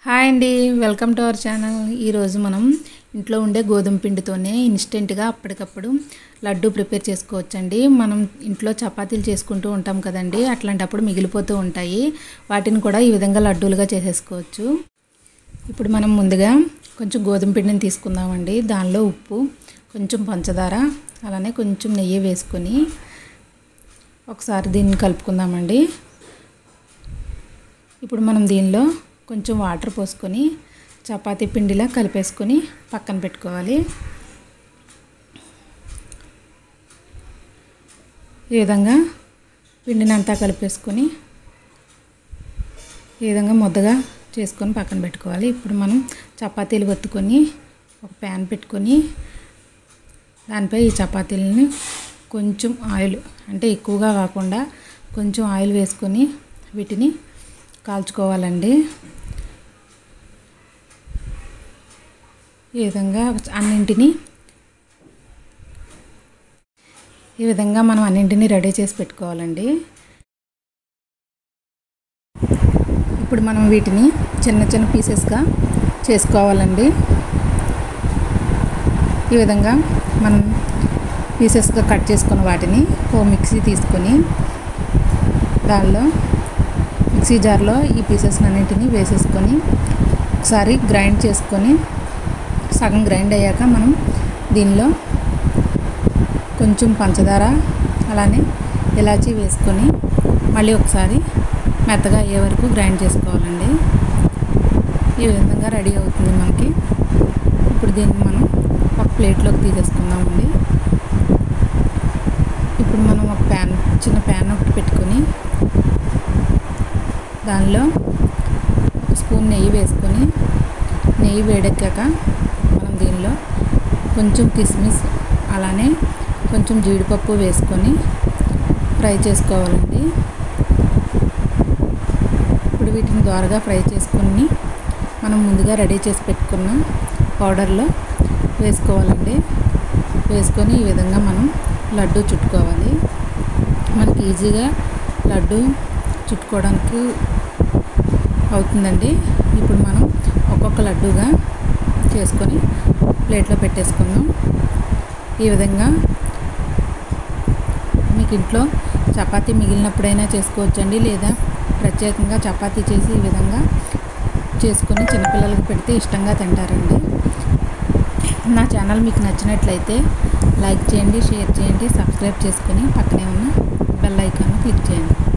hi అండి welcome to our channel ఈరోజు మనం ఇంట్లో ఉండే గోధుమ పిండితోనే ఇన్స్టెంట్గా అప్పటికప్పుడు లడ్డు ప్రిపేర్ చేసుకోవచ్చండి మనం ఇంట్లో చపాతీలు చేసుకుంటూ ఉంటాం కదండి అట్లాంటప్పుడు మిగిలిపోతూ ఉంటాయి వాటిని కూడా ఈ విధంగా లడ్డూలుగా చేసేసుకోవచ్చు ఇప్పుడు మనం ముందుగా కొంచెం గోధుమ పిండిని తీసుకుందామండి దానిలో ఉప్పు కొంచెం పంచదార అలానే కొంచెం నెయ్యి వేసుకొని ఒకసారి దీన్ని కలుపుకుందామండి ఇప్పుడు మనం దీనిలో కొంచెం వాటర్ పోసుకొని చపాతీ పిండిలా కలిపేసుకొని పక్కన పెట్టుకోవాలి ఈ విధంగా పిండిని అంతా కలిపేసుకొని ఈ విధంగా ముద్దగా చేసుకొని పక్కన పెట్టుకోవాలి ఇప్పుడు మనం చపాతీలు ఒత్తుకొని ఒక ప్యాన్ పెట్టుకొని దానిపై ఈ చపాతీలని కొంచెం ఆయిల్ అంటే ఎక్కువగా కాకుండా కొంచెం ఆయిల్ వేసుకొని వీటిని కాల్చుకోవాలండి ఈ విధంగా అన్నింటినీ ఈ విధంగా మనం అన్నింటినీ రెడీ చేసి పెట్టుకోవాలండి ఇప్పుడు మనం వీటిని చిన్న చిన్న పీసెస్గా చేసుకోవాలండి ఈ విధంగా మనం పీసెస్గా కట్ చేసుకున్న వాటిని ఓ మిక్సీ తీసుకొని దానిలో మిక్సీ జార్లో ఈ పీసెస్ అన్నింటినీ వేసేసుకొని ఒకసారి గ్రైండ్ చేసుకొని సగం గ్రైండ్ అయ్యాక మనం దీనిలో కొంచెం పంచదార అలానే ఇలాచీ వేసుకొని మళ్ళీ ఒకసారి మెత్తగా అయ్యే వరకు గ్రైండ్ చేసుకోవాలండి ఈ విధంగా రెడీ అవుతుంది మనకి ఇప్పుడు దీన్ని మనం ఒక ప్లేట్లోకి తీసేసుకుందామండి ఇప్పుడు మనం ఒక ప్యాన్ చిన్న ప్యాన్ ఒకటి పెట్టుకొని దానిలో ఒక స్పూన్ నెయ్యి వేసుకొని నెయ్యి వేడెక్కాక మనం దీనిలో కొంచెం కిస్మిస్ అలానే కొంచెం జీడిపప్పు వేసుకొని ఫ్రై చేసుకోవాలండి ఇప్పుడు వీటిని ద్వారగా ఫ్రై చేసుకొని మనం ముందుగా రెడీ చేసి పెట్టుకున్న పౌడర్లో వేసుకోవాలండి వేసుకొని ఈ విధంగా మనం లడ్డు చుట్టుకోవాలి మనకి ఈజీగా లడ్డు చుట్టుకోవడానికి అవుతుందండి ఇప్పుడు మనం ఒక్కొక్క లడ్డూగా చేసుకొని ప్లేట్లో పెట్టేసుకుందాం ఈ విధంగా మీకు ఇంట్లో చపాతీ మిగిలినప్పుడైనా చేసుకోవచ్చండి లేదా ప్రత్యేకంగా చపాతీ చేసి ఈ విధంగా చేసుకొని చిన్నపిల్లలకు పెడితే ఇష్టంగా తింటారండి నా ఛానల్ మీకు నచ్చినట్లయితే లైక్ చేయండి షేర్ చేయండి సబ్స్క్రైబ్ చేసుకొని పక్కనే ఉన్న బెల్ ఐకాన్ క్లిక్ చేయండి